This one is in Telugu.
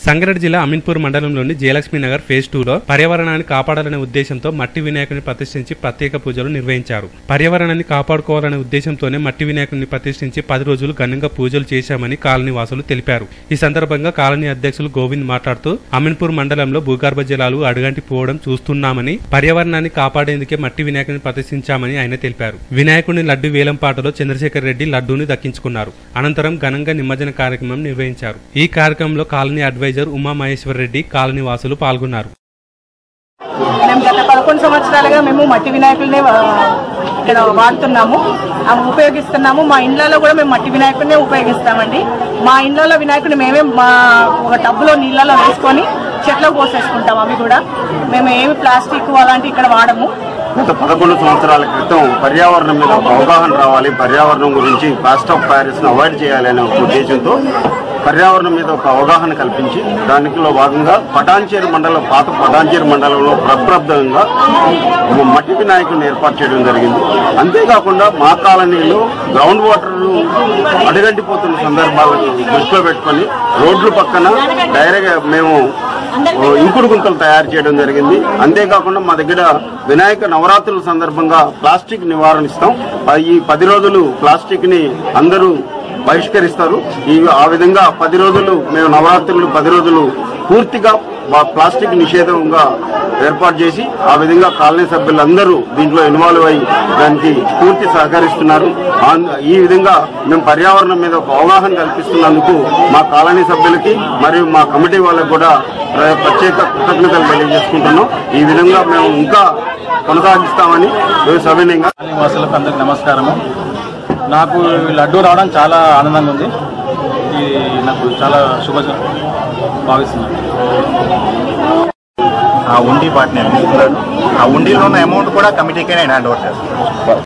సంగారెడ్డి జిల్లా అమీన్పూర్ మండలంలోని జయలక్ష్మి నగర్ ఫేజ్ టూలో పర్యావరణాన్ని కాపాడాలనే ఉద్దేశంతో మట్టి వినాయకుడిని ప్రతిష్ఠించి ప్రత్యేక పూజలు నిర్వహించారు పర్యావరణాన్ని కాపాడుకోవాలనే ఉద్దేశంతోనే మట్టి వినాయకుడిని ప్రతిష్ఠించి పది రోజులు ఘనంగా పూజలు చేశామని కాలనీ వాసులు తెలిపారు ఈ సందర్భంగా కాలనీ అధ్యక్షులు గోవింద్ మాట్లాడుతూ అమీన్పూర్ మండలంలో భూగర్భ జలాలు అడుగంటి పోవడం చూస్తున్నామని పర్యావరణాన్ని కాపాడేందుకే మట్టి వినాయకుడిని ప్రతిష్ఠించామని ఆయన తెలిపారు వినాయకుడిని లడ్డు వేలం పాటలో చంద్రశేఖర్ రెడ్డి లడ్డూని దక్కించుకున్నారు అనంతరం ఘనంగా నిమజ్జన కార్యక్రమం నిర్వహించారు ఈ కార్యక్రమంలో colony advisor Uma Maheshwar Reddy colony వాసులు పాల్గొన్నారు మేము గత పదకొండు సంవత్సరాలుగా మేము మట్టి వినాయకుల్ని ఆ, ఇక్కడ వాడుతున్నాము అవి ఉపయోగిస్తున్నాము మా ఇండ్లలో కూడా మేము మట్టి వినాయకుడినే ఉపయోగిస్తామండి మా ఇండ్లలో వినాయకుడిని మేమే మా ఒక టబ్బులో నీళ్ళలో వేసుకొని చెట్లకు పోసేసుకుంటాం అవి కూడా మేము ఏమి ప్లాస్టిక్ అలాంటి ఇక్కడ వాడము గత పదకొండు సంవత్సరాల క్రితం పర్యావరణం మీద ఒక అవగాహన రావాలి పర్యావరణం గురించి ప్లాస్టర్ ఆఫ్ ప్యారిస్ ను అవాయిడ్ చేయాలనే ఒక ఉద్దేశంతో పర్యావరణం మీద ఒక అవగాహన కల్పించి దానిలో భాగంగా పటాన్చేరు మండలం పాత పటాన్చేరు మండలంలో ప్రప్రబ్ధంగా ఒక మట్టి వినాయకుడిని ఏర్పాటు చేయడం జరిగింది అంతేకాకుండా మా కాలనీలో గ్రౌండ్ వాటర్ అడుగంటిపోతున్న సందర్భాలను దృష్టిలో పెట్టుకొని రోడ్ల పక్కన డైరెక్ట్ మేము ఓ ఇంకుడు గుంతలు తయారు చేయడం జరిగింది అంతేకాకుండా మా దగ్గర వినాయక నవరాత్రుల సందర్భంగా ప్లాస్టిక్ నివారణ ఇస్తాం ఆ ఈ పది రోజులు ప్లాస్టిక్ ని అందరూ బహిష్కరిస్తారు ఈ ఆ విధంగా పది రోజులు మేము నవరాత్రులు పది రోజులు పూర్తిగా మా ప్లాస్టిక్ నిషేధంగా ఏర్పాటు చేసి ఆ విధంగా కాలనీ సభ్యులందరూ దీంట్లో ఇన్వాల్వ్ అయ్యి దానికి పూర్తి సహకరిస్తున్నారు ఆన్- ఈ విధంగా మేము పర్యావరణం మీద ఒక అవగాహన కల్పిస్తున్నందుకు మా కాలనీ సభ్యులకి మరియు మా కమిటీ వాళ్ళకి కూడా ప్ర- ప్రత్యేక కృతజ్ఞతలు తెలియజేసుకుంటున్నాం ఈ విధంగా మేము ఇంకా కొనసాగిస్తామని సవినయంగా కాలనీ వాసులకు అందరికి నమస్కారము నాకు ఈ లడ్డు రావడం చాలా ఆనందంగా ఉంది ఇది నాకు చాలా శుభ భావిస్తున్నాను ఆ ఉండి వాటిని అందిస్తున్నాడు ఆ ఉండిలో ఉన్న అమౌంట్ కూడా కమిటీకే నేను హ్యాండ్ ఓవర్ చేస్తాను